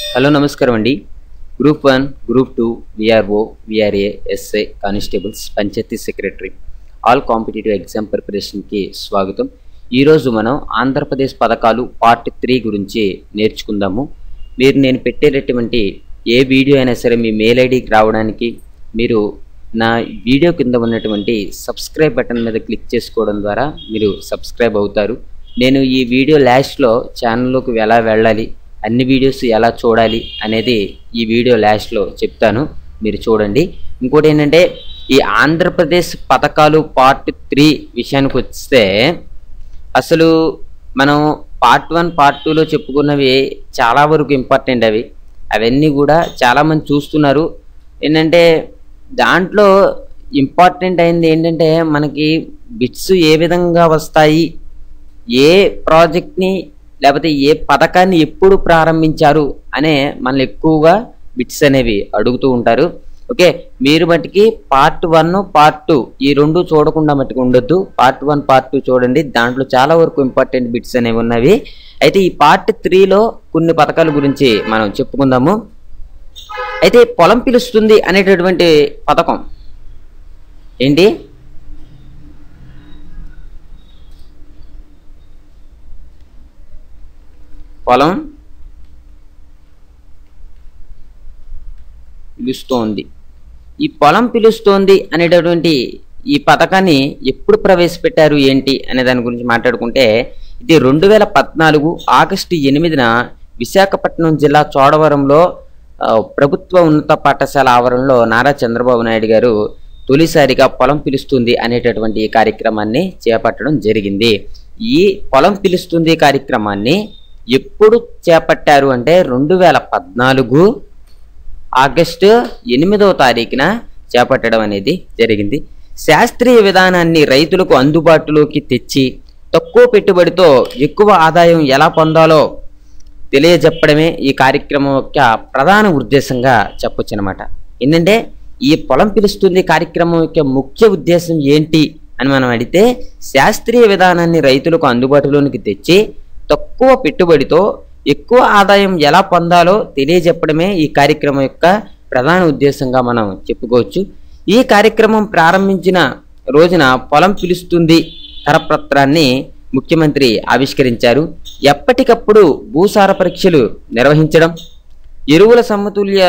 hello నమస్కారం అండి group one group two VRO VRA SI constables panchayat secretary all competitive exam ప్రిపరేషన్కి స్వాగతం ఈరోజు మనం ఆంధ్రప్రదేశ్ పథకాలు పార్ట్ త్రీ గురించి నేర్చుకుందాము మీరు నేను పెట్టేటటువంటి ఏ వీడియో అయినా సరే మీ మెయిల్ ఐడికి రావడానికి మీరు నా వీడియో కింద ఉన్నటువంటి సబ్స్క్రైబ్ బటన్ మీద క్లిక్ చేసుకోవడం ద్వారా మీరు సబ్స్క్రైబ్ అవుతారు నేను ఈ వీడియో లాస్ట్లో ఛానల్లోకి ఎలా వెళ్ళాలి అన్ని వీడియోస్ ఎలా చూడాలి అనేది ఈ వీడియో లాస్ట్లో చెప్తాను మీరు చూడండి ఇంకోటి ఏంటంటే ఈ ఆంధ్రప్రదేశ్ పథకాలు పార్ట్ త్రీ విషయానికి వస్తే అసలు మనం పార్ట్ వన్ పార్ట్ టూలో చెప్పుకున్నవి చాలా వరకు ఇంపార్టెంట్ అవి అవన్నీ కూడా చాలామంది చూస్తున్నారు ఏంటంటే దాంట్లో ఇంపార్టెంట్ అయింది ఏంటంటే మనకి బిట్స్ ఏ విధంగా వస్తాయి ఏ ప్రాజెక్ట్ని లేకపోతే ఏ పథకాన్ని ఎప్పుడు ప్రారంభించారు అనే మనల్ని ఎక్కువగా బిట్స్ అనేవి అడుగుతూ ఉంటారు ఓకే మీరు మట్టుకి పార్ట్ వన్ పార్ట్ టూ ఈ రెండు చూడకుండా మట్టుకు ఉండొద్దు పార్ట్ వన్ పార్ట్ టూ చూడండి దాంట్లో చాలా వరకు ఇంపార్టెంట్ బిట్స్ అనేవి ఉన్నవి అయితే ఈ పార్ట్ త్రీలో కొన్ని పథకాల గురించి మనం చెప్పుకుందాము అయితే పొలం పిలుస్తుంది అనేటటువంటి పథకం ఏంటి పొలం పిలుస్తోంది ఈ పొలం పిలుస్తోంది అనేటటువంటి ఈ పథకాన్ని ఎప్పుడు ప్రవేశపెట్టారు ఏంటి అనే దాని గురించి మాట్లాడుకుంటే ఇది రెండు వేల పద్నాలుగు ఆగస్టు ఎనిమిదిన విశాఖపట్నం జిల్లా చోడవరంలో ఆ, ప్రభుత్వ ఉన్నత పాఠశాల ఆవరణలో నారా చంద్రబాబు నాయుడు గారు తొలిసారిగా పొలం పిలుస్తుంది అనేటటువంటి ఈ కార్యక్రమాన్ని చేపట్టడం జరిగింది ఈ పొలం పిలుస్తుంది కార్యక్రమాన్ని ఎప్పుడు చేపట్టారు అంటే రెండు వేల పద్నాలుగు ఆగస్టు ఎనిమిదవ తారీఖున చేపట్టడం అనేది జరిగింది శాస్త్రీయ విధానాన్ని రైతులకు అందుబాటులోకి తెచ్చి తక్కువ పెట్టుబడితో ఎక్కువ ఆదాయం ఎలా పొందాలో తెలియజెప్పడమే ఈ కార్యక్రమం యొక్క ప్రధాన ఉద్దేశంగా చెప్పొచ్చు అనమాట ఏంటంటే ఈ పొలం పిలుస్తుంది కార్యక్రమం యొక్క ముఖ్య ఉద్దేశం ఏంటి అని మనం అడిగితే శాస్త్రీయ విధానాన్ని రైతులకు అందుబాటులోనికి తెచ్చి తక్కువ పెట్టుబడితో ఎక్కువ ఆదాయం ఎలా పొందాలో తెలియజెప్పడమే ఈ కార్యక్రమం యొక్క ప్రధాన ఉద్దేశంగా మనం చెప్పుకోవచ్చు ఈ కార్యక్రమం ప్రారంభించిన రోజున పొలం పిలుస్తుంది కరపత్రాన్ని ముఖ్యమంత్రి ఆవిష్కరించారు ఎప్పటికప్పుడు భూసార పరీక్షలు నిర్వహించడం ఎరువుల సమతుల్య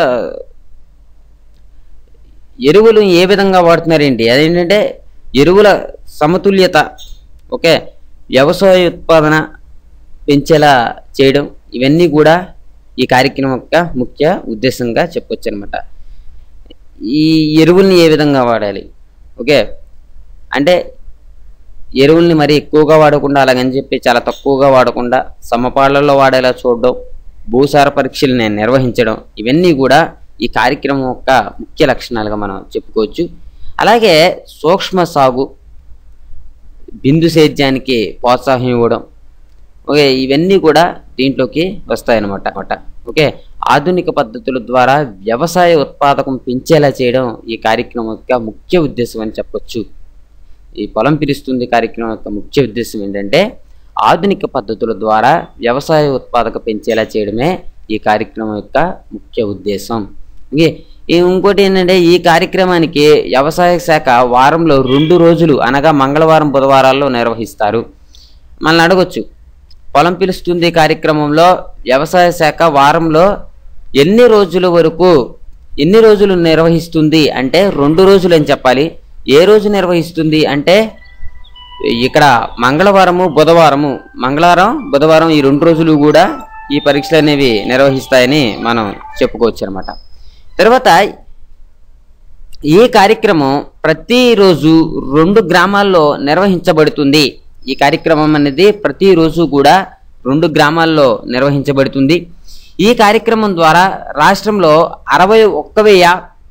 ఎరువులు ఏ విధంగా వాడుతున్నారేంటి అదేంటంటే ఎరువుల సమతుల్యత ఓకే వ్యవసాయ ఉత్పాదన పెంచేలా చేయడం ఇవన్నీ కూడా ఈ కార్యక్రమం యొక్క ముఖ్య ఉద్దేశంగా చెప్పొచ్చు అనమాట ఈ ఎరువుల్ని ఏ విధంగా వాడాలి ఓకే అంటే ఎరువుల్ని మరి ఎక్కువగా వాడకుండా అలాగని చెప్పి చాలా తక్కువగా వాడకుండా సమపాళ్లలో వాడేలా చూడడం భూసార పరీక్షల్ని నిర్వహించడం ఇవన్నీ కూడా ఈ కార్యక్రమం యొక్క ముఖ్య లక్షణాలుగా మనం చెప్పుకోవచ్చు అలాగే సూక్ష్మ సాగు బిందు సేద్యానికి ప్రోత్సాహం ఇవ్వడం ఓకే ఇవన్నీ కూడా దీంట్లోకి వస్తాయన్నమాట అన్నమాట ఓకే ఆధునిక పద్ధతుల ద్వారా వ్యవసాయ ఉత్పాదకం పెంచేలా చేయడం ఈ కార్యక్రమం యొక్క ముఖ్య ఉద్దేశం అని చెప్పొచ్చు ఈ పొలం పిలుస్తుంది కార్యక్రమం యొక్క ముఖ్య ఉద్దేశం ఏంటంటే ఆధునిక పద్ధతుల ద్వారా వ్యవసాయ ఉత్పాదక పెంచేలా చేయడమే ఈ కార్యక్రమం యొక్క ముఖ్య ఉద్దేశం ఇంకే ఈ ఇంకోటి ఏంటంటే ఈ కార్యక్రమానికి వ్యవసాయ శాఖ వారంలో రెండు రోజులు అనగా మంగళవారం బుధవారాల్లో నిర్వహిస్తారు మనల్ని అడగొచ్చు పొలం పిలుస్తుంది కార్యక్రమంలో వ్యవసాయ శాఖ వారంలో ఎన్ని రోజుల వరకు ఎన్ని రోజులు నిర్వహిస్తుంది అంటే రెండు రోజులు అని చెప్పాలి ఏ రోజు నిర్వహిస్తుంది అంటే ఇక్కడ మంగళవారము బుధవారము మంగళవారం బుధవారం ఈ రెండు రోజులు కూడా ఈ పరీక్షలు అనేవి నిర్వహిస్తాయని మనం చెప్పుకోవచ్చు అనమాట తర్వాత ఈ కార్యక్రమం ప్రతిరోజు రెండు గ్రామాల్లో నిర్వహించబడుతుంది ఈ కార్యక్రమం అనేది ప్రతిరోజు కూడా రెండు గ్రామాల్లో నిర్వహించబడుతుంది ఈ కార్యక్రమం ద్వారా రాష్ట్రంలో అరవై ఒక్క వెయ్య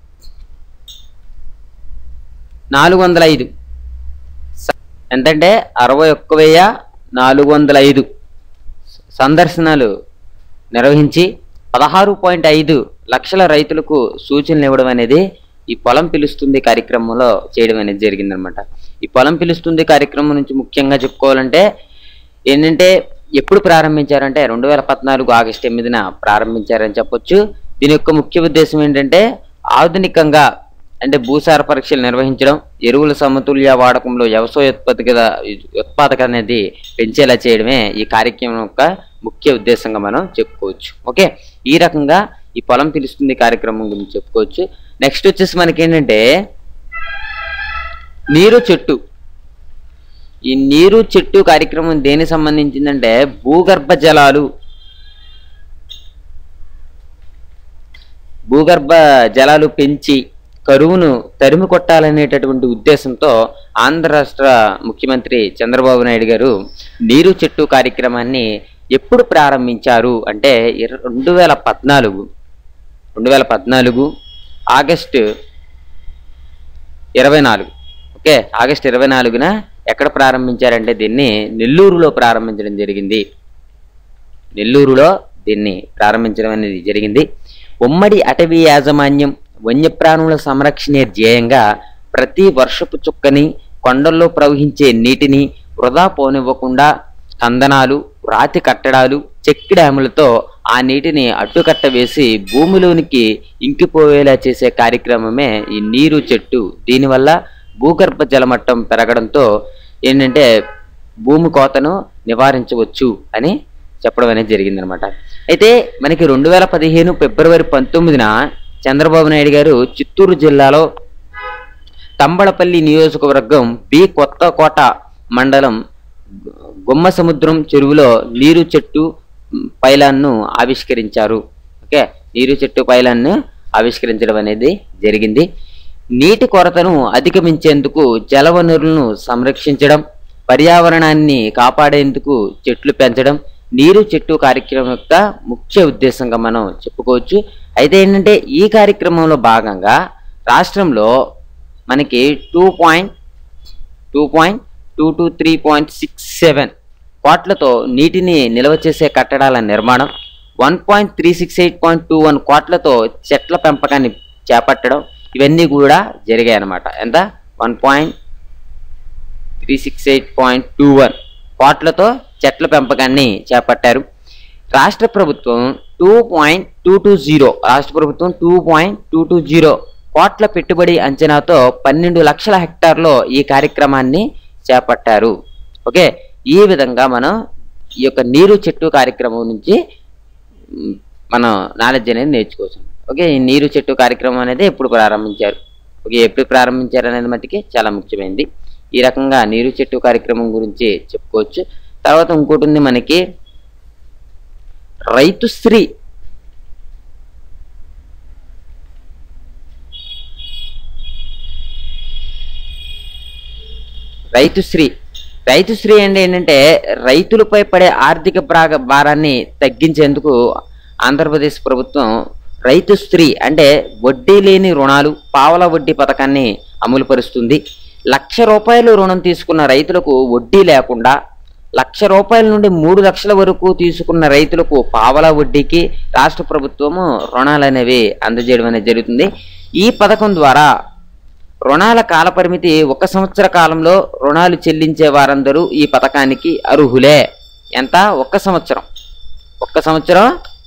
నాలుగు వందల ఐదు స- ఎంతంటే అరవై ఒక్క వెయ్య నాలుగు వందల ఐదు సందర్శనలు నిర్వహించి పదహారు పాయింట్ ఐదు లక్షల రైతులకు సూచనలు ఇవ్వడం అనేది ఈ పొలం పిలుస్తుంది కార్యక్రమంలో చేయడం అనేది జరిగిందనమాట ఈ పొలం పిలుస్తుంది కార్యక్రమం నుంచి ముఖ్యంగా చెప్పుకోవాలంటే ఏంటంటే ఎప్పుడు ప్రారంభించారంటే రెండు వేల పద్నాలుగు ఆగస్టు ఎనిమిదిన ప్రారంభించారని చెప్పొచ్చు దీని యొక్క ముఖ్య ఉద్దేశం ఏంటంటే ఆధునికంగా అంటే భూసార పరీక్షలు నిర్వహించడం ఎరువుల సమతుల్య వాడకంలో వ్యవసాయోత్పత్తిక ఉత్పాదక అనేది పెంచేలా చేయడమే ఈ కార్యక్రమం యొక్క ముఖ్య ఉద్దేశంగా మనం చెప్పుకోవచ్చు ఓకే ఈ రకంగా ఈ పొలం పిలుస్తుంది కార్యక్రమం గురించి చెప్పుకోవచ్చు నెక్స్ట్ వచ్చేసి మనకి ఏంటంటే నీరు చెట్టు ఈ నీరు చెట్టు కార్యక్రమం దేనికి సంబంధించిందంటే భూగర్భ జలాలు భూగర్భ జలాలు పెంచి కరువును తరిమి కొట్టాలనేటటువంటి ఉద్దేశంతో ఆంధ్ర రాష్ట్ర ముఖ్యమంత్రి చంద్రబాబు నాయుడు గారు నీరు చెట్టు కార్యక్రమాన్ని ఎప్పుడు ప్రారంభించారు అంటే ఇర- రెండు వేల పద్నాలుగు రెండు వేల పద్నాలుగు ఆగస్టు ఇరవై నాలుగు ఓకే ఆగస్టు ఇరవై నాలుగున ఎక్కడ ప్రారంభించారంటే దీన్ని నెల్లూరులో ప్రారంభించడం జరిగింది నెల్లూరులో దీన్ని ప్రారంభించడం అనేది జరిగింది ఉమ్మడి అటవీ యాజమాన్యం వన్యప్రాణుల సంరక్షణే ధ్యేయంగా ప్రతి వర్షపు చుక్కని కొండల్లో ప్రవహించే నీటిని వృధా పోనివ్వకుండా కందనాలు రాతి కట్టడాలు చెక్ డ్యాములతో ఆ నీటిని అడ్డుకట్ట వేసి భూమిలోనికి ఇంకిపోయేలా చేసే కార్యక్రమమే ఈ నీరు చెట్టు దీనివల్ల భూగర్భ జలమట్టం పెరగడంతో ఏంటంటే భూమి కోతను నివారించవచ్చు అని చెప్పడం అనేది జరిగిందనమాట అయితే మనకి రెండు వేల పదిహేను ఫిబ్రవరి పంతొమ్మిదిన చంద్రబాబు నాయుడు గారు చిత్తూరు జిల్లాలో తంబళపల్లి నియోజకవర్గం బి కొత్తకోట మండలం గు- గుమ్మ సముద్రం చెరువులో నీరు చెట్టు మ్, పైలాన్ను ఆవిష్కరించారు ఓకే నీరు చెట్టు పైలాన్ను ఆవిష్కరించడం అనేది జరిగింది నీటి కొరతను అధిగమించేందుకు జలవనరులను సంరక్షించడం పర్యావరణాన్ని కాపాడేందుకు చెట్లు పెంచడం నీరు చెట్టు కార్యక్రమం యొక్క ముఖ్య ఉద్దేశంగా మనం చెప్పుకోవచ్చు అయితే ఏంటంటే ఈ కార్యక్రమంలో భాగంగా రాష్ట్రంలో మనకి two point two point two two three point six seven కోట్లతో నీటిని నిల్వ చేసే కట్టడాల నిర్మాణం one point three six eight point two one కోట్లతో చెట్ల పెంపకాన్ని చేపట్టడం ఇవన్నీ కూడా జరిగాయి అన్నమాట ఎంత one point three six eight point two one కోట్లతో చెట్ల పెంపకాన్ని చేపట్టారు రాష్ట్ర ప్రభుత్వం two point two two zero రాష్ట్ర ప్రభుత్వం two point two two zero కోట్ల పెట్టుబడి అంచనాతో పన్నెండు లక్షల హెక్టార్లో ఈ కార్యక్రమాన్ని చేపట్టారు ఓకే ఈ విధంగా మనం ఈ యొక్క నీరు చెట్టు కార్యక్రమం నుంచి మ్, మనం నాలెడ్జ్ అనేది నేర్చుకోవచ్చు ఓకే ఈ నీరు చెట్టు కార్యక్రమం అనేది ఎప్పుడు ప్రారంభించారు ఓకే ఎప్పుడు ప్రారంభించారు అనేది మట్టుకి చాలా ముఖ్యమైనది ఈ రకంగా నీరు చెట్టు కార్యక్రమం గురించి చెప్పుకోవచ్చు తర్వాత ఇంకోటి ఉంది మనకి రైతు శ్రీ రైతు శ్రీ రైతు శ్రీ అంటే ఏంటంటే రైతులపై పడే ఆర్థిక ప్రాగ భారాన్ని తగ్గించేందుకు ఆంధ్రప్రదేశ్ ప్రభుత్వం రైతు స్త్రీ అంటే వడ్డీ లేని రుణాలు పావల వడ్డీ పథకాన్ని అమలు పరుస్తుంది లక్ష రూపాయలు రుణం తీసుకున్న రైతులకు వడ్డీ లేకుండా లక్ష రూపాయల నుండి మూడు లక్షల వరకు తీసుకున్న రైతులకు పావల వడ్డీకి రాష్ట్ర ప్రభుత్వము రుణాలు అనేవి అందజేయడం అనేది జరుగుతుంది ఈ పథకం ద్వారా రుణాల కాలపరిమితి ఒక సంవత్సర కాలంలో రుణాలు చెల్లించే వారందరూ ఈ పథకానికి అర్హులే ఎంత ఒక్క సంవత్సరం ఒక్క సంవత్సరం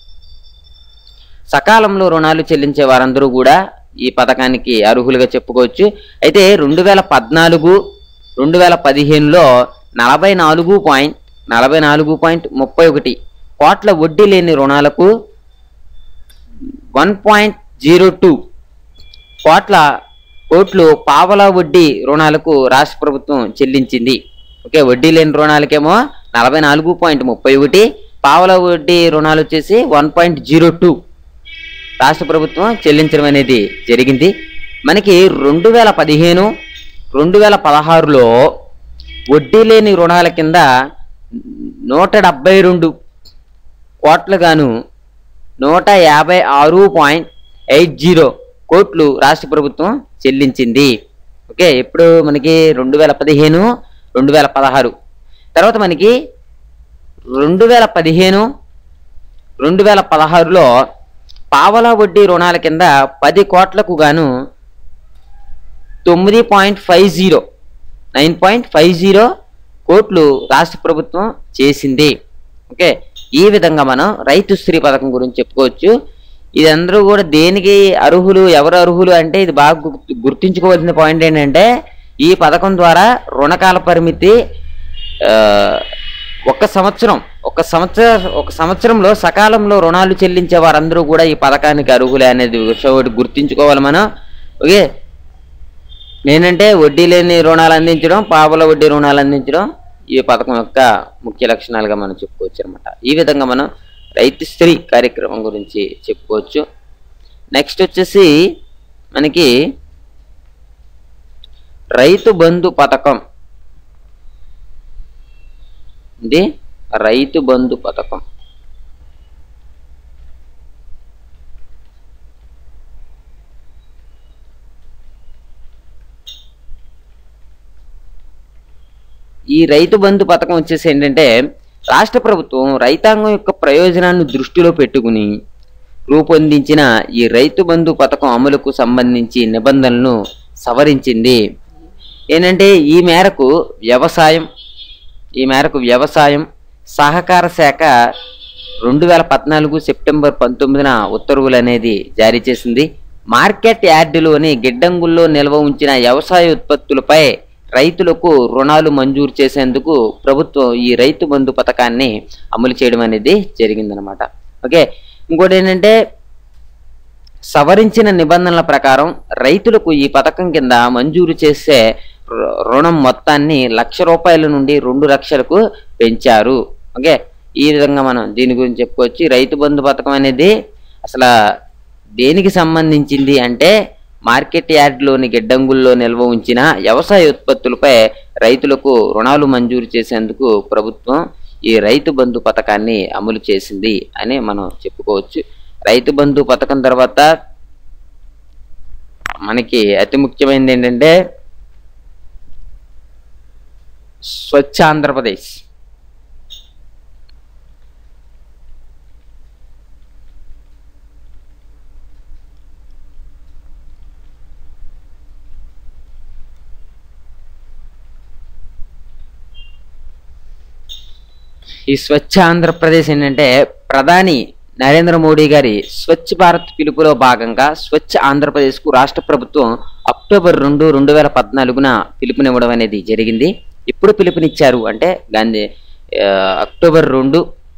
సకాలంలో రుణాలు చెల్లించే వారందరూ కూడా ఈ పథకానికి అర్హులుగా చెప్పుకోవచ్చు అయితే రెండు వేల పద్నాలుగు రెండు వేల పదిహేనులో నలభై నాలుగు పాయింట్ నలభై నాలుగు పాయింట్ ముప్పై ఒకటి కోట్ల వడ్డీ లేని రుణాలకు వన్ పాయింట్ జీరో టూ కోట్ల కోట్లు పావలా వడ్డీ రుణాలకు రాష్ట్ర ప్రభుత్వం చెల్లించింది ఓకే వడ్డీ లేని రుణాలకేమో నలభై నాలుగు పాయింట్ ముప్పై ఒకటి పావలా వడ్డీ రుణాలు వచ్చేసి వన్ పాయింట్ జీరో టూ రాష్ట్ర ప్రభుత్వం చెల్లించడం అనేది జరిగింది మనకి రెండు వేల పదిహేను రెండు వేల పదహారులో వడ్డీ లేని రుణాల కింద నూట డెబ్బై రెండు కోట్లుగాను నూట యాభై ఆరు పాయింట్ ఎయిట్ జీరో కోట్లు రాష్ట్ర ప్రభుత్వం చెల్లించింది ఓకే ఇప్పుడు మనకి రెండు వేల పదిహేను రెండు వేల పదహారు తర్వాత మనకి రెండు వేల పదిహేను రెండు వేల పదహారులో పావలా వడ్డీ రుణాల కింద పది కోట్లకు గాను తొమ్మిది point five zero nine point five zero కోట్లు రాష్ట్ర ప్రభుత్వం చేసింది ఓకే ఈ విధంగా మనం రైతు స్త్రీ పథకం గురించి చెప్పుకోవచ్చు ఇది అందరూ కూడా దేనికి అర్హులు ఎవరు అర్హులు అంటే ఇది బాగా గుర్తు- గుర్తుంచుకోవాల్సిన పాయింట్ ఏంటంటే ఈ పథకం ద్వారా రుణకాల పరిమితి ఆ, ఒక సంవత్సరం ఒక సంవత్సర ఒక సంవత్సరంలో సకాలంలో రుణాలు చెల్లించే వారందరూ కూడా ఈ పథకానికి అర్హులే అనేది విషయం ఒకటి గుర్తుంచుకోవాలి మనం ఓకే నేనంటే వడ్డీ లేని రుణాలు అందించడం పావుల వడ్డీ రుణాలు అందించడం ఈ పథకం యొక్క ముఖ్య లక్షణాలుగా మనం చెప్పుకోవచ్చు అనమాట ఈ విధంగా మనం రైతు స్త్రీ కార్యక్రమం గురించి చెప్పుకోవచ్చు నెక్స్ట్ వచ్చేసి మనకి రైతు బంధు పథకం ఇది రైతు బంధు పథకం ఈ రైతు బంధు పథకం వచ్చేసి ఏంటంటే రాష్ట్ర ప్రభుత్వం రైతాంగం యొక్క ప్రయోజనాన్ని దృష్టిలో పెట్టుకుని రూపొందించిన ఈ రైతు బంధు పథకం అమలుకు సంబంధించి నిబంధనలను సవరించింది ఏంటంటే ఈ మేరకు వ్యవసాయం ఈ మేరకు వ్యవసాయం సహకార శాఖ రెండు వేల పద్నాలుగు సెప్టెంబర్ పంతొమ్మిదిన ఉత్తర్వులు అనేది జారీ చేసింది మార్కెట్ యార్డులోని గిడ్డంగుల్లో నిల్వ ఉంచిన వ్యవసాయ ఉత్పత్తులపై రైతులకు రుణాలు మంజూరు చేసేందుకు ప్రభుత్వం ఈ రైతు బంధు పథకాన్ని అమలు చేయడం అనేది జరిగిందనమాట ఓకే ఇంకోటి ఏంటంటే సవరించిన నిబంధనల ప్రకారం రైతులకు ఈ పథకం కింద మంజూరు చేసే రు- రుణం మొత్తాన్ని లక్ష రూపాయల నుండి రెండు లక్షలకు పెంచారు ఓకే ఈ విధంగా మనం దీని గురించి చెప్పుకోవచ్చు ఈ రైతు బంధు పథకం అనేది అసలు దేనికి సంబంధించింది అంటే మార్కెట్ యార్డ్లోని గిడ్డంగుల్లో నిల్వ ఉంచిన వ్యవసాయ ఉత్పత్తులపై రైతులకు రుణాలు మంజూరు చేసేందుకు ప్రభుత్వం ఈ రైతు బంధు పథకాన్ని అమలు చేసింది అని మనం చెప్పుకోవచ్చు రైతు బంధు పథకం తర్వాత మనకి అతి ముఖ్యమైనది ఏంటంటే స్వచ్ఛ ఆంధ్రప్రదేశ్ ఈ స్వచ్ఛ ఆంధ్రప్రదేశ్ ఏంటంటే ప్రధాని నరేంద్ర మోడీ గారి స్వచ్ఛ భారత్ పిలుపులో భాగంగా స్వచ్ఛ ఆంధ్రప్రదేశ్ కు రాష్ట్ర ప్రభుత్వం అక్టోబర్ రెండు రెండు వేల పద్నాలుగున పిలుపునివ్వడం అనేది జరిగింది ఎప్పుడు పిలుపునిచ్చారు అంటే గాంధీ ఆ, అక్టోబర్ రెండు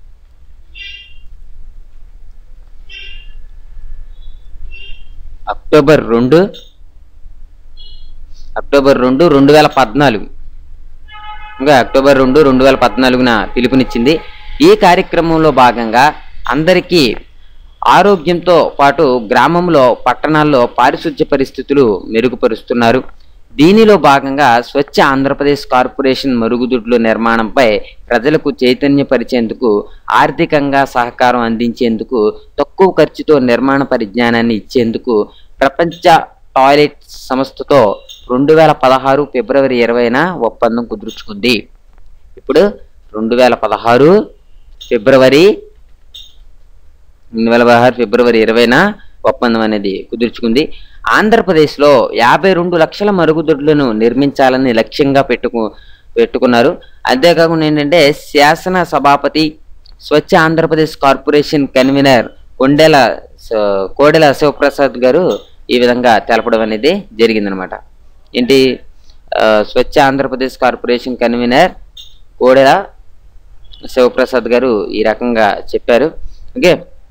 అక్టోబర్ రెండు అక్టోబర్ రెండు రెండు వేల పద్నాలుగు ఇంకా అక్టోబర్ రెండు రెండు వేల పద్నాలుగున పిలుపునిచ్చింది ఈ కార్యక్రమంలో భాగంగా అందరికీ ఆరోగ్యంతో పాటు గ్రామంలో పట్టణాల్లో పారిశుధ్య పరిస్థితులు మెరుగుపరుస్తున్నారు దీనిలో భాగంగా స్వచ్ఛ ఆంధ్రప్రదేశ్ కార్పొరేషన్ మరుగుదొడ్ల నిర్మాణంపై ప్రజలకు చైతన్యపరిచేందుకు ఆర్థికంగా సహకారం అందించేందుకు తక్కువ ఖర్చుతో నిర్మాణ పరిజ్ఞానాన్ని ఇచ్చేందుకు ప్రపంచ టాయిలెట్ సంస్థతో రెండు వేల పదహారు ఫిబ్రవరి ఇరవైన ఒప్పందం కుదుర్చుకుంది ఇప్పుడు రెండు వేల పదహారు ఫిబ్రవరి రెండు వేల పదహారు ఫిబ్రవరి ఇరవైన ఒప్పందం అనేది కుదుర్చుకుంది ఆంధ్రప్రదేశ్లో యాభై రెండు లక్షల మరుగుదొడ్లను నిర్మించాలని లక్ష్యంగా పెట్టుకు పెట్టుకున్నారు అంతేకాకుండా ఏంటంటే శాసన సభాపతి స్వచ్ఛ ఆంధ్రప్రదేశ్ కార్పొరేషన్ కన్వీనర్ కొండెల స- కోడెల శివప్రసాద్ గారు ఈ విధంగా తెలపడం అనేది జరిగిందనమాట ఏంటి ఆ, స్వచ్ఛ ఆంధ్రప్రదేశ్ కార్పొరేషన్ కన్వీనర్ కోడెల శివప్రసాద్ గారు ఈ రకంగా చెప్పారు ఓకే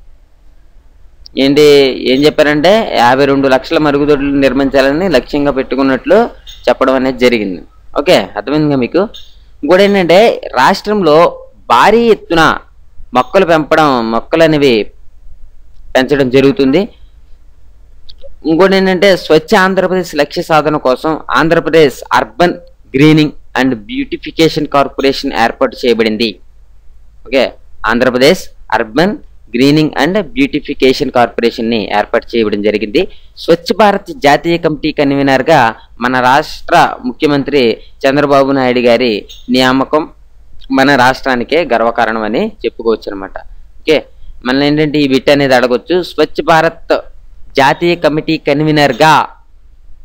ఏంటి ఏం చెప్పారంటే యాభై రెండు లక్షల మరుగుదొడ్లు నిర్మించాలని లక్ష్యంగా పెట్టుకున్నట్లు చెప్పడం అనేది జరిగింది ఓకే అర్థమైందిగా మీకు ఇంకోటి ఏంటంటే రాష్ట్రంలో భారీ ఎత్తున మొక్కలు పెంపడం మొక్కలు అనేవి పెంచడం జరుగుతుంది ఇంకోటి ఏంటంటే స్వచ్ఛ ఆంధ్రప్రదేశ్ లక్ష్య సాధన కోసం Andhra Pradesh urban greening and beautification corporation ఏర్పాటు చేయబడింది okay Andhra Pradesh urban greening and beautification corporation ని ఏర్పాటు చేయడం జరిగింది స్వచ్ఛ భారత్ జాతీయ కమిటీ కన్వీనర్ గా మన రాష్ట్ర ముఖ్యమంత్రి చంద్రబాబు నాయుడు గారి నియామకం మన రాష్ట్రానికే గర్వకారణం అని చెప్పుకోవచ్చు అనమాట ఓకే మన ఏంటంటే ఈ బిట్ అనేది అడగొచ్చు స్వచ్ఛ భారత్ జాతీయ కమిటీ కన్వీనర్ గా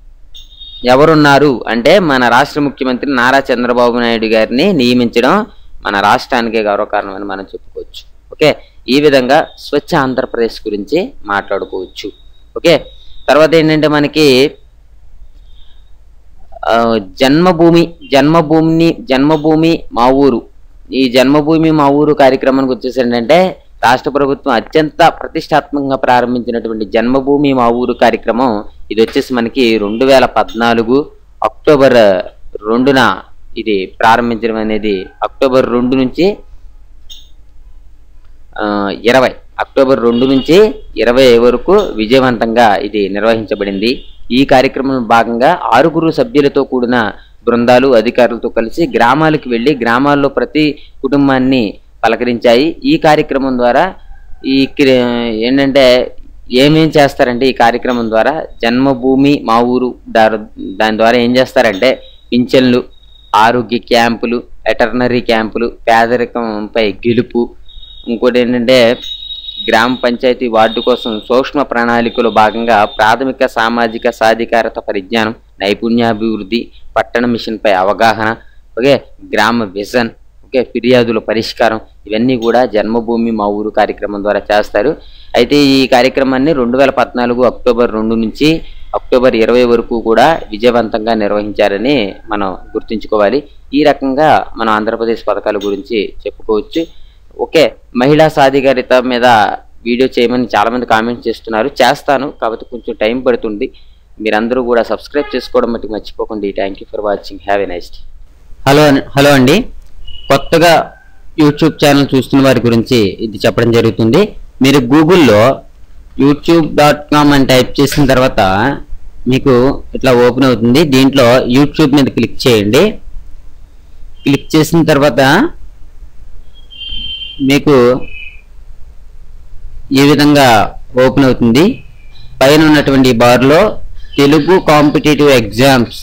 ఎవరున్నారు అంటే మన రాష్ట్ర ముఖ్యమంత్రి నారా చంద్రబాబు నాయుడు గారిని నియమించడం మన రాష్ట్రానికే గౌరవకారణం అని మనం చెప్పుకోవచ్చు ఓకే ఈ విధంగా స్వచ్ఛ ఆంధ్రప్రదేశ్ గురించి మాట్లాడుకోవచ్చు ఓకే తర్వాత ఏంటంటే మనకి ఆ, జన్మభూమి జన్మభూమిని జన్మభూమి మా ఊరు ఈ జన్మభూమి మా ఊరు కార్యక్రమానికి వచ్చేసి ఏంటంటే రాష్ట్ర ప్రభుత్వం అత్యంత ప్రతిష్టాత్మకంగా ప్రారంభించినటువంటి జన్మభూమి మా ఊరు కార్యక్రమం ఇది వచ్చేసి మనకి రెండు వేల పద్నాలుగు అక్టోబర్ రెండున ఇది ప్రారంభించడం అనేది అక్టోబర్ రెండు నుంచి ఆ, ఇరవై అక్టోబర్ రెండు నుంచి ఇరవై వరకు విజయవంతంగా ఇది నిర్వహించబడింది ఈ కార్యక్రమంలో భాగంగా ఆరుగురు సభ్యులతో కూడిన బృందాలు అధికారులతో కలిసి గ్రామాలకు వెళ్ళి గ్రామాల్లో ప్రతి కుటుంబాన్ని పలకరించాయి ఈ కార్యక్రమం ద్వారా ఈ క్రి- ఏంటంటే ఏమేం చేస్తారంటే ఈ కార్యక్రమం ద్వారా జన్మభూమి మా ఊరు దారు దాని ద్వారా ఏం చేస్తారంటే పింఛన్లు ఆరోగ్య క్యాంపులు వెటర్నరీ క్యాంపులు పేదరికంపై గెలుపు ఇంకోటి ఏంటంటే గ్రామ పంచాయతీ వార్డు కోసం సూక్ష్మ ప్రణాళికలో భాగంగా ప్రాథమిక సామాజిక సాధికారత పరిజ్ఞానం నైపుణ్యాభివృద్ధి పట్టణ మిషన్పై అవగాహన ఓకే గ్రామ విజన్ ఓకే ఫిర్యాదుల పరిష్కారం ఇవన్నీ కూడా జన్మభూమి మా ఊరు కార్యక్రమం ద్వారా చేస్తారు అయితే ఈ కార్యక్రమాన్ని రెండు వేల పద్నాలుగు అక్టోబర్ రెండు నుంచి అక్టోబర్ ఇరవై వరకు కూడా విజయవంతంగా నిర్వహించారని మనం గుర్తుంచుకోవాలి ఈ రకంగా మన ఆంధ్రప్రదేశ్ పథకాల గురించి చెప్పుకోవచ్చు ఓకే మహిళా సాధికారిత మీద వీడియో చేయమని చాలా మంది కామెంట్ చేస్తున్నారు చేస్తాను కాకపోతే కొంచెం టైం పడుతుంది మీరందరూ కూడా సబ్స్క్రైబ్ చేసుకోవడం మట్టి మర్చిపోకండి thank you for watching have a nice hello hello అండి కొత్తగా యూట్యూబ్ ఛానల్ చూస్తున్న వారి గురించి ఇది చెప్పడం జరుగుతుంది మీరు గూగుల్లో యూట్యూబ్ డాట్ కామ్ అని టైప్ చేసిన తర్వాత మీకు ఇట్లా ఓపెన్ అవుతుంది దీంట్లో యూట్యూబ్ మీద క్లిక్ చేయండి క్లిక్ చేసిన తర్వాత మీకు ఈ విధంగా ఓపెన్ అవుతుంది పైన ఉన్నటువంటి బార్లో తెలుగు కాంపిటేటివ్ ఎగ్జామ్స్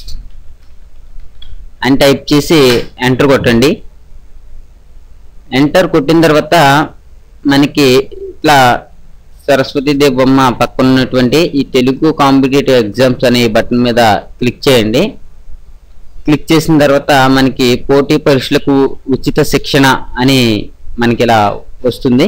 అని టైప్ చేసి ఎంటర్ కొట్టండి ఎంటర్ కొట్టిన తర్వాత మనకి ఇట్లా సరస్వతీదేవి బొమ్మ పక్కన ఉన్నటువంటి ఈ తెలుగు కాంపిటేటివ్ ఎగ్జామ్స్ అనే బటన్ మీద క్లిక్ చేయండి క్లిక్ చేసిన తర్వాత మనకి పోటీ పరీక్షలకు ఉచిత శిక్షణ అని మనకి ఇలా వస్తుంది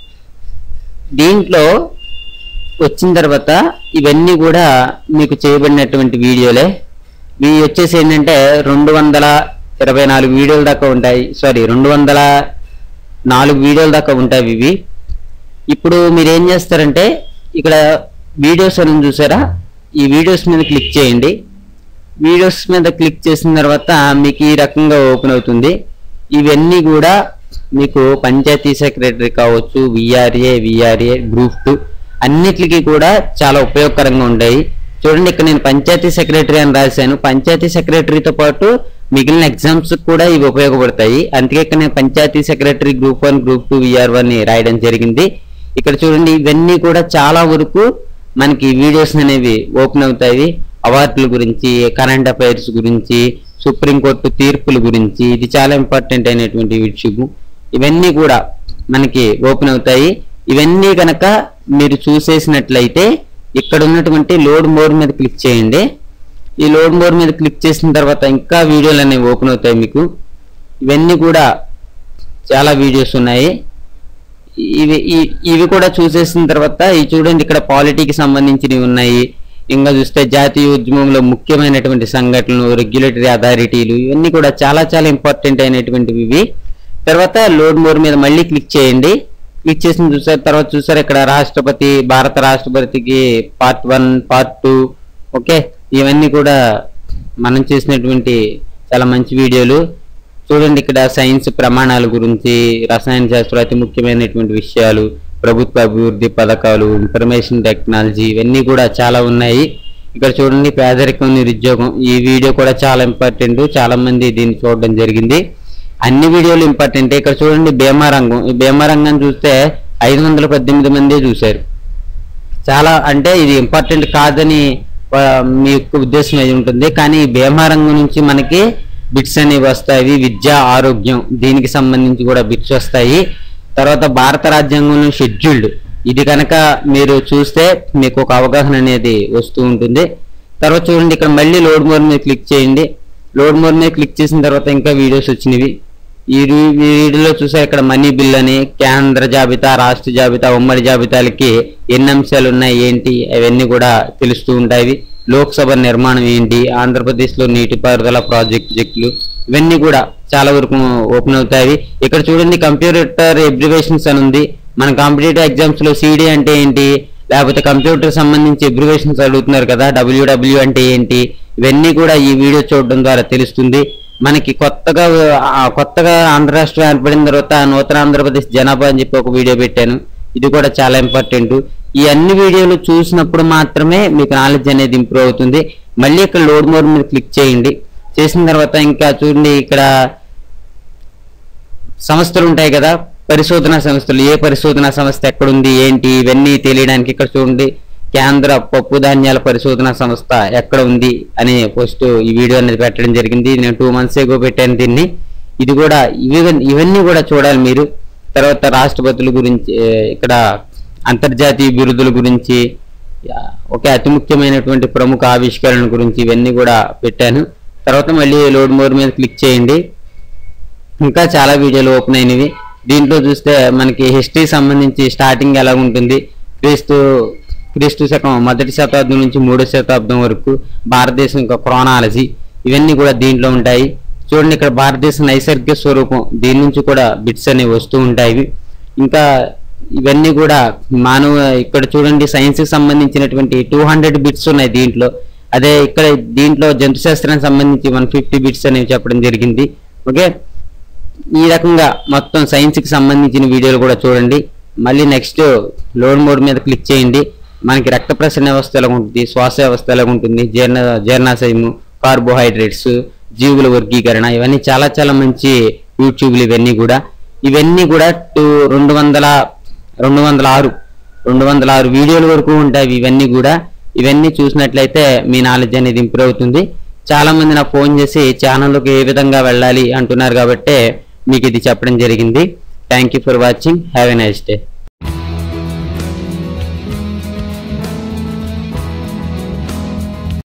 దీంట్లో వచ్చిన తర్వాత ఇవన్నీ కూడా మీకు చేయబడినటువంటి వీడియోలే ఇవి వచ్చేసి ఏంటంటే రెండు వందల ఇరవై నాలుగు వీడియోల దాకా ఉంటాయి సారీ రెండు వందల నాలుగు వీడియోల దాకా ఉంటాయి ఇవి ఇప్పుడు మీరు ఏం చేస్తారంటే ఇక్కడ వీడియోస్ అని చూసారా ఈ వీడియోస్ మీద క్లిక్ చేయండి వీడియోస్ మీద క్లిక్ చేసిన తర్వాత మీకు ఈ రకంగా ఓపెన్ అవుతుంది ఇవన్నీ కూడా మీకు పంచాయతీ సెక్రటరీ కావచ్చు విఆర్ఏ విఆర్ఏ గ్రూప్ టూ అన్నిటికీ కూడా చాలా ఉపయోగకరంగా ఉంటాయి చూడండి ఇక్కడ నేను పంచాయతీ సెక్రటరీ అని రాశాను పంచాయతీ సెక్రటరీతో పాటు మిగిలిన ఎగ్జామ్స్ కూడా ఇవి ఉపయోగపడతాయి అందుకే ఇక్కడ నేను panchayat secretary group one group two VR one రాయడం జరిగింది ఇక్కడ చూడండి ఇవన్నీ కూడా చాలా వరకు మనకి వీడియోస్ అనేవి ఓపెన్ అవుతాయి అవార్డుల గురించి కరెంట్ అఫైర్స్ గురించి సుప్రీంకోర్టు తీర్పుల గురించి ఇది చాలా ఇంపార్టెంట్ అయినటువంటి విషయం ఇవన్నీ కూడా మనకి ఓపెన్ అవుతాయి ఇవన్నీ కనుక మీరు చూసేసినట్లయితే ఇక్కడ ఉన్నటువంటి లోడ్ మోర్ మీద క్లిక్ చేయండి ఈ లోడ్ మోర్ మీద క్లిక్ చేసిన తర్వాత ఇంకా వీడియోలు అనేవి ఓపెన్ అవుతాయి మీకు ఇవన్నీ కూడా చాలా వీడియోస్ ఉన్నాయి ఇవి ఈ- ఇవి కూడా చూసేసిన తర్వాత ఈ చూడండి ఇక్కడ పాలిటీకి సంబంధించినవి ఉన్నాయి ఇంకా చూస్తే జాతీయ ఉద్యమంలో ముఖ్యమైనటువంటి సంఘటనలు రెగ్యులేటరీ అథారిటీలు ఇవన్నీ కూడా చాలా చాలా ఇంపార్టెంట్ అయినటువంటివి ఇవి తర్వాత లోడ్ మోర్ మీద మళ్ళీ క్లిక్ చేయండి క్లిక్ చేసిన చూసారు తర్వాత చూసారు ఇక్కడ రాష్ట్రపతి భారత రాష్ట్రపతికి part one part two okay ఇవన్నీ కూడా మనం చేసినటువంటి చాలా మంచి వీడియోలు చూడండి ఇక్కడ సైన్స్ ప్రమాణాల గురించి రసాయన శాస్త్రం అతి ముఖ్యమైనటువంటి విషయాలు ప్రభుత్వ అభివృద్ధి పథకాలు ఇన్ఫర్మేషన్ టెక్నాలజీ ఇవన్నీ కూడా చాలా ఉన్నాయి ఇక్కడ చూడండి పేదరికం నిరుద్యోగం ఈ వీడియో కూడా చాలా ఇంపార్టెంట్ చాలా మంది దీన్ని చూడడం జరిగింది అన్ని వీడియోలు ఇంపార్టెంట్ ఇక్కడ చూడండి బీమా రంగం ఈ బీమా రంగం చూస్తే ఐదు వందల పద్దెనిమిది మంది చూశారు చాలా అంటే ఇది ఇంపార్టెంట్ కాదని ఆ, మీ యొక్క ఉద్దేశం అయి ఉంటుంది కానీ ఈ బీమా రంగం నుంచి మనకి బిట్స్ అనేవి వస్తాయి విద్య ఆరోగ్యం దీనికి సంబంధించి కూడా బిట్స్ వస్తాయి తర్వాత భారత రాజ్యాంగంలో షెడ్యూల్డ్ ఇది కనుక మీరు చూస్తే మీకు ఒక అవగాహన అనేది వస్తూ ఉంటుంది తర్వాత చూడండి ఇక్కడ మళ్ళీ లోడ్ మోర్ మీద క్లిక్ చేయండి లోడ్ మోర్ మీద క్లిక్ చేసిన తర్వాత ఇంకా వీడియోస్ వచ్చినవి ఈ రీ- ఈ వీడియోలో చూసారు ఇక్కడ మనీ బిల్ అని కేంద్ర జాబితా రాష్ట్ర జాబితా ఉమ్మడి జాబితాలకి ఎన్ని అంశాలు ఉన్నాయి ఏంటి అవన్నీ కూడా తెలుస్తూ ఉంటాయి లోక్సభ నిర్మాణం ఏంటి ఆంధ్రప్రదేశ్లో నీటిపారుదల ప్రాజెక్టులు ఇవన్నీ కూడా చాలా వరకు ఓపెన్ అవుతాయి ఇక్కడ చూడండి కంప్యూటర్ ఎబ్రివేషన్స్ అని ఉంది మన కాంపిటేటివ్ ఎగ్జామ్స్ లో సిడి అంటే ఏంటి లేకపోతే కంప్యూటర్ సంబంధించి ఎబ్రివేషన్స్ అడుగుతున్నారు కదా డబ్ల్యూడబ్ల్యూ అంటే ఏంటి ఇవన్నీ కూడా ఈ వీడియో చూడడం ద్వారా తెలుస్తుంది మనకి కొత్తగా ఆ, కొత్తగా ఆంధ్ర రాష్ట్రం ఏర్పడిన తర్వాత నూతన ఆంధ్రప్రదేశ్ జనాభా అని చెప్పి ఒక వీడియో పెట్టాను ఇది కూడా చాలా ఇంపార్టెంట్ ఈ అన్ని వీడియోలు చూసినప్పుడు మాత్రమే మీకు నాలెడ్జ్ అనేది ఇంప్రూవ్ అవుతుంది మళ్ళీ ఇక్కడ లోడ్ మోడ్ మీద క్లిక్ చేయండి చేసిన తర్వాత ఇంకా చూడండి ఇక్కడ సంస్థలు ఉంటాయి కదా పరిశోధన సంస్థలు ఏ పరిశోధన సంస్థ ఎక్కడుంది ఏంటి ఇవన్నీ తెలియడానికి ఇక్కడ చూడండి కేంద్ర పప్పు ధాన్యాల పరిశోధన సంస్థ ఎక్కడ ఉంది అని పోస్ట్ ఈ వీడియో అనేది పెట్టడం జరిగింది నేను టూ మంత్స్ ఏగో పెట్టాను దీన్ని ఇది కూడా ఇవి ఇవన్నీ కూడా చూడాలి మీరు తర్వాత రాష్ట్రపతుల గురించి ఏ, ఇక్కడ అంతర్జాతీయ బిరుదుల గురించి యా, ఒకే అతి ముఖ్యమైనటువంటి ప్రముఖ ఆవిష్కరణ గురించి ఇవన్నీ కూడా పెట్టాను తర్వాత మళ్ళీ లోడ్ మోర్ మీద క్లిక్ చేయండి ఇంకా చాలా వీడియోలు ఓపెన్ అయినవి దీంట్లో చూస్తే మనకి హిస్టరీ సంబంధించి స్టార్టింగ్ ఎలా ఉంటుంది క్రీస్తు క్రీస్తు శకం మొదటి శతాబ్దం నుంచి మూడో శతాబ్దం వరకు భారతదేశం యొక్క క్రోనాలజీ ఇవన్నీ కూడా దీంట్లో ఉంటాయి చూడండి ఇక్కడ భారతదేశ నైసర్గిక స్వరూపం దీని నుంచి కూడా బిట్స్ అనేవి వస్తూ ఉంటాయి ఇంకా ఇవన్నీ కూడా మానవ ఇక్కడ చూడండి సైన్స్ కి సంబంధించినటువంటి టూ హండ్రెడ్ బిట్స్ ఉన్నాయి దీంట్లో అదే ఇక్కడ దీంట్లో జంతు శాస్త్రానికి సంబంధించి వన్ ఫిఫ్టీ బిట్స్ అనేవి చెప్పడం జరిగింది ఓకే ఈ రకంగా మొత్తం సైన్స్ కి సంబంధించిన వీడియోలు కూడా చూడండి మళ్ళీ నెక్స్ట్ లోడ్ మోడ్ మీద క్లిక్ చేయండి మనకి రక్త ప్రసరణ వ్యవస్థ ఎలా ఉంటుంది శ్వాస వ్యవస్థ ఎలా ఉంటుంది జీర్ణ జీర్ణాశయము కార్బోహైడ్రేట్స్ జీవుల వర్గీకరణ ఇవన్నీ చాలా చాలా మంచి యూట్యూబ్లు ఇవన్నీ కూడా ఇవన్నీ కూడా టూ రెండు వందల రెండు వందల ఆరు రెండు వందల ఆరు వీడియోల వరకు ఉంటాయి ఇవన్నీ కూడా ఇవన్నీ చూసినట్లయితే మీ నాలెడ్జ్ అనేది ఇంప్రూవ్ అవుతుంది చాలా మంది నాకు ఫోన్ చేసి ఛానల్లోకి ఏ విధంగా వెళ్ళాలి అంటున్నారు కాబట్టి మీకు ఇది చెప్పడం జరిగింది thank you for watching have a nice day